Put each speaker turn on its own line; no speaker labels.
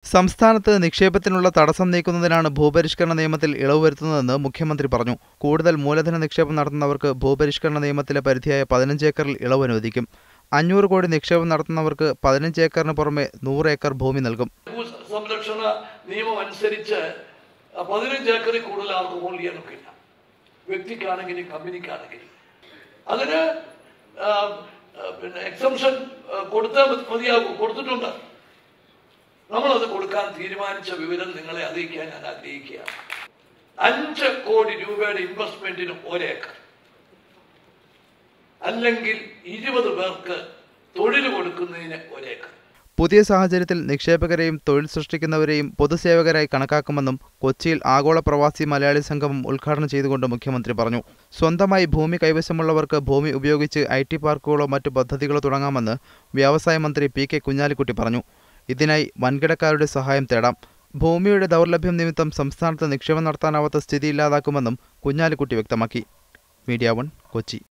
സംസ്ഥാനത്ത് നിക്ഷേപത്തിനുള്ള തടസ്സം നീക്കുന്നതിനാണ് ഭൂപരിഷ്കരണ നിയമത്തിൽ ഇളവ് വരുത്തുന്നതെന്ന് മുഖ്യമന്ത്രി പറഞ്ഞു കൂടുതൽ മൂലധന നിക്ഷേപം നടത്തുന്നവർക്ക് ഭൂപരിഷ്കരണ നിയമത്തിലെ പരിധിയായ പതിനഞ്ച് ഏക്കറിൽ ഇളവ് അനുവദിക്കും അഞ്ഞൂറ് കോടി നിക്ഷേപം നടത്തുന്നവർക്ക് പതിനഞ്ച് ഏക്കറിന് പുറമെ നൂറ് ഏക്കർ ഭൂമി നൽകും
ഭൂ സംരക്ഷണ നിയമം അനുസരിച്ച് പതിനഞ്ച് ഏക്കറിൽ കൂടുതൽ ആർക്ക് ഹോൾഡ് ചെയ്യാനൊക്കില്ല വ്യക്തിക്കാണെങ്കിലും കമ്പനിക്കാണെങ്കിലും അതിന് ആ, ആ, പിന്നെ എക്സംഷൻ കൊടുത്താൽ മതി- മതിയാകും കൊടുത്തിട്ടുണ്ട് നമ്മളത് കൊടുക്കാൻ തീരുമാനിച്ച വിവരം നിങ്ങളെ അറിയിക്കാൻ ഞാൻ ആഗ്രഹിക്കുകയാണ് അഞ്ച് കോടി രൂപയുടെ ഇൻവെസ്റ്റ്മെന്റിന് ഒരേക്കർ അല്ലെങ്കിൽ ഇരുപത് പേർക്ക് തൊഴിൽ കൊടുക്കുന്നതിന് ഒരേക്കർ
പുതിയ സാഹചര്യത്തിൽ നിക്ഷേപകരെയും തൊഴിൽ സൃഷ്ടിക്കുന്നവരെയും പൊതുസേവകരായി കണക്കാക്കുമെന്നും കൊച്ചിയിൽ ആഗോള പ്രവാസി മലയാളി സംഗമം ഉദ്ഘാടനം ചെയ്തുകൊണ്ട് മുഖ്യമന്ത്രി പറഞ്ഞു സ്വന്തമായി ഭൂമി കൈവശമുള്ളവർക്ക് ഭൂമി ഉപയോഗിച്ച് ഐ ടി പാർക്കുകളോ മറ്റു പദ്ധതികളോ തുടങ്ങാമെന്ന് വ്യവസായ മന്ത്രി പി കെ കുഞ്ഞാലിക്കുട്ടി പറഞ്ഞു ഇതിനായി വൻകിടക്കാരുടെ സഹായം തേടാം ഭൂമിയുടെ ദൗർലഭ്യം നിമിത്തം സംസ്ഥാനത്ത് നിക്ഷേപം നടത്താനാവാത്ത സ്ഥിതി ഇല്ലാതാക്കുമെന്നും കുഞ്ഞാലിക്കുട്ടി വ്യക്തമാക്കി മീഡിയ വൺ കൊച്ചി